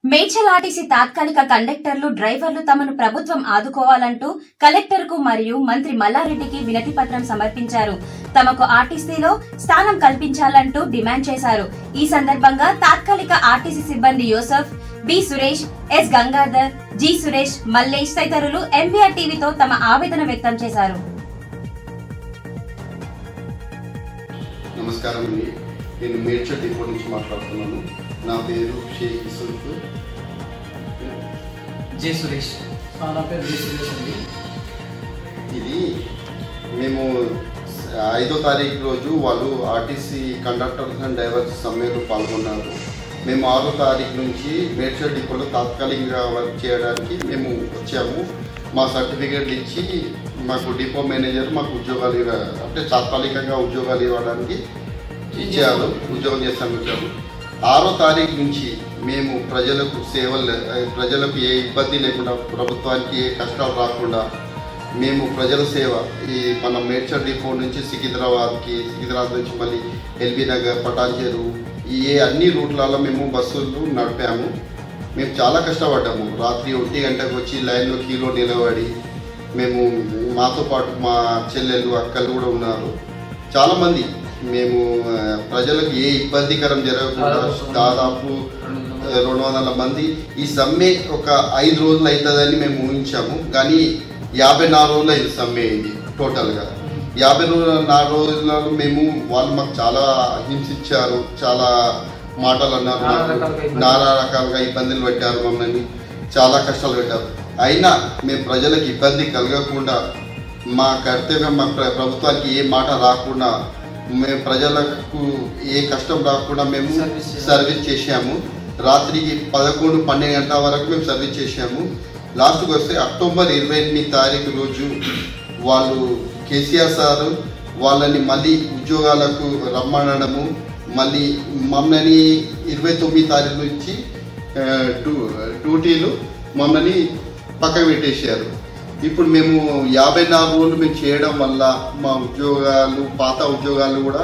Medchal RTC తాత్కాలిక కండక్టర్లు డ్రైవర్లు తమను ప్రభుత్వం ఆదుకోవాలంటూ కలెక్టర్కు మరియు మంత్రి మల్లారెడ్డికి వినతి పత్రం సమర్పించారు తమకు ఆర్టీసీలో స్థానం కల్పించాలంటూ డిమాండ్ చేశారు ఈ సందర్భంగా తాత్కాలిక ఆర్టీసీ సిబ్బంది Yosef B Suresh S Gangadhar G Suresh Mallesh తదితరులు ఎంబీఆర్ టీవీతో తమ ఆవేదన వ్యక్తం చేశారు నమస్కారం అండి నేను మేడ్చల్ డిపో నుంచి మాట్లాడుతున్నాను నా పేరు షేక్ యూసుఫ్ జే సురేష్ నా పేరు జే సురేష్ అండి ఇది మేము ఐదో తారీఖు రోజు వాళ్ళు ఆర్టీసీ కండక్టర్స్ అండ్ డ్రైవర్స్ సమ్మెలో పాల్గొన్నారు మేము ఆరో తారీఖు నుంచి మేడ్చల్ డిపోలో తాత్కాలికంగా వర్క్ చేయడానికి మేము వచ్చాము మా సర్టిఫికేట్లు ఇచ్చి మాకు డిపో మేనేజర్ మాకు ఉద్యోగాలు ఇవ్వ- అంటే తాత్కాలికంగా ఉద్యోగాలు ఇవ్వడానికి ఇచ్చారు ఉద్యోగం చేస్తాను వచ్చాము ఆరో తారీఖు నుంచి మేము ప్రజలకు సేవలు ప్రజలకు ఏ ఇబ్బంది లేకుండా ప్రభుత్వానికి ఏ కష్టాలు రాకుండా మేము ప్రజల సేవ ఈ మన మేడ్చల్ డిపో నుంచి సికింద్రాబాద్కి సికింద్రాబాద్ నుంచి మళ్ళీ ఎల్బీ నగర్ పటాన్చేరు ఈ ఏ అన్ని రూట్లలో మేము బస్సులు నడిపాము మేము చాలా కష్టపడ్డాము రాత్రి ఒంటి గంటకు వచ్చి లైన్లో క్యూలో నిలబడి మేము మాతో పాటు మా చెల్లెలు అక్కలు కూడా ఉన్నారు చాలామంది మేము ఆ, ప్రజలకు ఏ ఇబ్బందికరం జరగకుండా దాదాపు రెండు వందల మంది ఈ సమ్మె ఒక ఐదు రోజులు అవుతుందని మేము ఊహించాము కానీ యాభై నాలుగు రోజులు అయింది సమ్మె ఇది టోటల్గా యాభై రోజుల నాలుగు రోజులలో మేము వాళ్ళు మాకు చాలా హింసించారు చాలా మాటలు అన్నారు నానా మాకు. రకాలుగా ఇబ్బందులు. నానా రకాలుగా ఇబ్బందులు పెట్టారు మమ్మల్ని చాలా కష్టాలు పెట్టారు అయినా మేము ప్రజలకు ఇబ్బంది కలగకుండా మా కర్తవ్యం మా ప్ర- ప్రభుత్వానికి ఏ మాట రాకుండా మేము ప్రజలకు ఏ కష్టం రాకుండా మేము సర్వీస్ చేయాలి. సర్వీస్ చేశాము రాత్రికి పదకొండు పన్నెండు గంటల వరకు మేము సర్వీస్ చేశాము లాస్ట్కి వస్తే అక్టోబర్ ఇరవై ఎనిమిది తారీఖు రోజు వాళ్ళు కేసీఆర్ సారు వాళ్ళని మళ్ళీ ఉద్యోగాలకు రమ్మనడము మళ్ళీ మమ్మల్ని ఇరవై తొమ్మిది తారీఖు నుంచి ఆ, టూ డ్యూటీలు మమ్మల్ని పక్కకు పెట్టేశారు ఇప్పుడు మేము యాభై నాలుగు రోజులు మేము చేయడం వల్ల మా ఉద్యోగాలు పాత ఉద్యోగాలు కూడా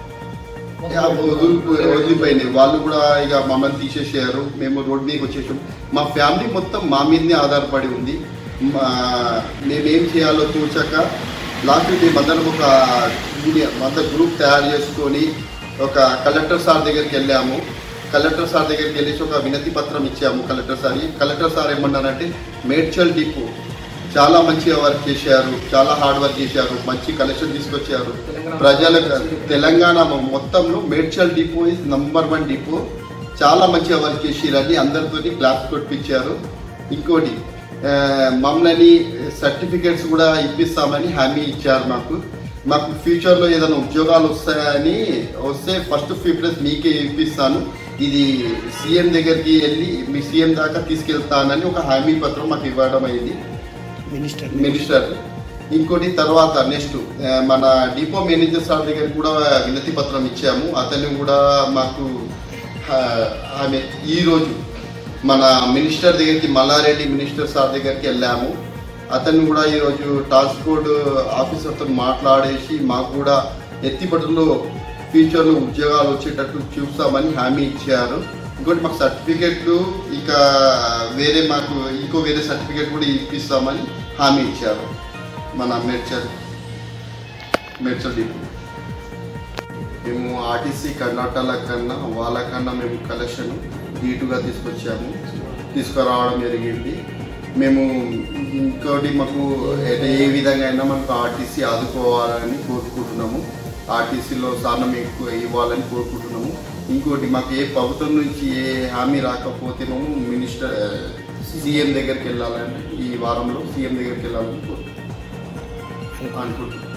యా, వదిలిపోయి వదిలిపోయినాయి వాళ్ళు కూడా ఇక మమ్మల్ని తీసేసారు మేము రోడ్ మీదకి వచ్చేసాం మా ఫ్యామిలీ మొత్తం మా మీదనే ఆధారపడి ఉంది మా మేమేం చేయాలో తోచక లాస్ట్ మేమందరం ఒక మీడియా మొత్త గ్రూప్ తయారు చేసుకొని ఒక కలెక్టర్ సార్ దగ్గరికి వెళ్ళాము కలెక్టర్ సార్ దగ్గరికి వెళ్ళేసి ఒక వినతి పత్రం ఇచ్చాము కలెక్టర్ సార్ కలెక్టర్ సార్ ఏమన్నారంటే మేడ్చల్ డిపో చాలా మంచిగా వర్క్ చేశారు చాలా హార్డ్ వర్క్ చేశారు మంచి కలెక్షన్ తీసుకొచ్చారు తెలంగాణ ప్రజలకు తెలంగాణ మొత్తంలో Medchal depot is number one depot చాలా మంచిగా వర్క్ చేసిరని అందరితోటి క్లాస్ కొట్టించారు ఇంకోటి ఆ, మమ్మల్ని సర్టిఫికేట్స్ కూడా ఇప్పిస్తామని హామీ ఇచ్చారు మాకు మాకు ఫ్యూచర్లో ఏదైనా ఉద్యోగాలు వస్తాయని వస్తే ఫస్ట్ ప్రిఫరెన్స్ మీకే ఇప్పిస్తాను ఇది సీఎం దగ్గరికి వెళ్ళి మీ సీఎం దాకా తీసుకెళ్తానని ఒక హామీ పత్రం మాకు ఇవ్వడం అయింది మినిస్టర్ మినిస్టర్ ఇంకోటి తర్వాత నెక్స్ట్ మన డిపో మేనేజర్ సార్ దగ్గర కూడా వినతి పత్రం ఇచ్చాము అతను కూడా మాకు ఆ, ఆమె ఈరోజు మన మినిస్టర్ దగ్గరికి మల్లారెడ్డి మినిస్టర్ సార్ దగ్గరికి వెళ్ళాము అతను కూడా ఈరోజు ట్రాన్స్పోర్ట్ ఆఫీసర్తో మాట్లాడేసి మాకు కూడా ఎత్తిపట్టులో ఫ్యూచర్లో ఉద్యోగాలు వచ్చేటట్టు చూస్తామని హామీ ఇచ్చారు ఇంకోటి మాకు సర్టిఫికెట్లు ఇక వేరే మాకు ఇంకో వేరే సర్టిఫికెట్ కూడా ఇప్పిస్తామని హామీ ఇచ్చారు మన మేడ్చల్ మేడ్చల్ డిపో మేము ఆర్టీసీ కండక్టర్ల కన్నా వాళ్ళకన్నా మేము కలెక్షన్ నీటుగా తీసుకొచ్చాము తీసుకురావడం జరిగింది మేము ఇంకోటి మాకు ఏ- ఏ విధంగా అయినా మనకు ఆర్టీసీ ఆదుకోవాలని కోరుకుంటున్నాము ఆర్టీసీలో స్థానం ఎక్కువ ఇవ్వాలని కోరుకుంటున్నాము ఇంకోటి మాకు ఏ ప్రభుత్వం నుంచి ఏ హామీ రాకపోతేనేమో మినిస్టర్ సీఎం దగ్గరికి వెళ్ళాలని ఈ వారంలో సీఎం దగ్గరికి వెళ్ళాలని కోరుకుంటున్నాం అనుకుంటున్నాం